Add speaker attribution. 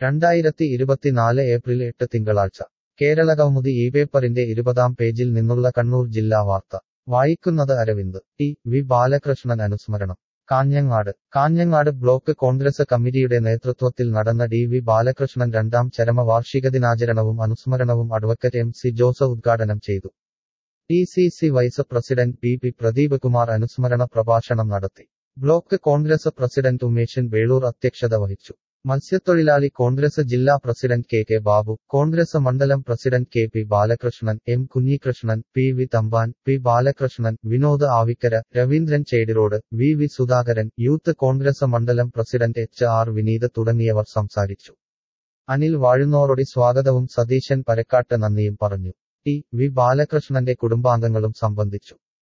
Speaker 1: രണ്ടായിരത്തി ഇരുപത്തിനാല് ഏപ്രിൽ എട്ട് തിങ്കളാഴ്ച കേരളകൗമുദി ഈ പേപ്പറിന്റെ ഇരുപതാം പേജിൽ നിന്നുള്ള കണ്ണൂർ ജില്ലാ വാർത്ത വായിക്കുന്നത് അരവിന്ദ് ടി വി ബാലകൃഷ്ണൻ അനുസ്മരണം കാഞ്ഞങ്ങാട് കാഞ്ഞങ്ങാട് ബ്ലോക്ക് കോൺഗ്രസ് കമ്മിറ്റിയുടെ നേതൃത്വത്തിൽ നടന്ന ഡി വി ബാലകൃഷ്ണൻ രണ്ടാം ചരമ വാർഷികദിനാചരണവും അനുസ്മരണവും അഡ്വക്കറ്റ് എം സി ജോസ് ഉദ്ഘാടനം ചെയ്തു D C C vice president P P Pradeep Kumar അനുസ്മരണ പ്രഭാഷണം നടത്തി block Congress president Umeshan Veloor അധ്യക്ഷത വഹിച്ചു മത്സ്യത്തൊഴിലാളി കോൺഗ്രസ് ജില്ലാ president K K Babu Congress മണ്ഡലം president K P Balakrishnan M Kunhikrishnan P V Thampan P Balakrishnan Vinod Avikkara Raveendran Chediroad V V Sudhakaran youth Congress മണ്ഡലം പ്രസിഡന്റ് എച്ച് ആർ വിനീത് തുടങ്ങിയവർ സംസാരിച്ചു അനിൽ വാഴുന്നോറൊടി സ്വാഗതവും സതീശൻ പരക്കാട്ട് നന്ദിയും പറഞ്ഞു ടി വി ബാലകൃഷ്ണന്റെ കുടുംബാംഗങ്ങളും സംബന്ധിച്ചു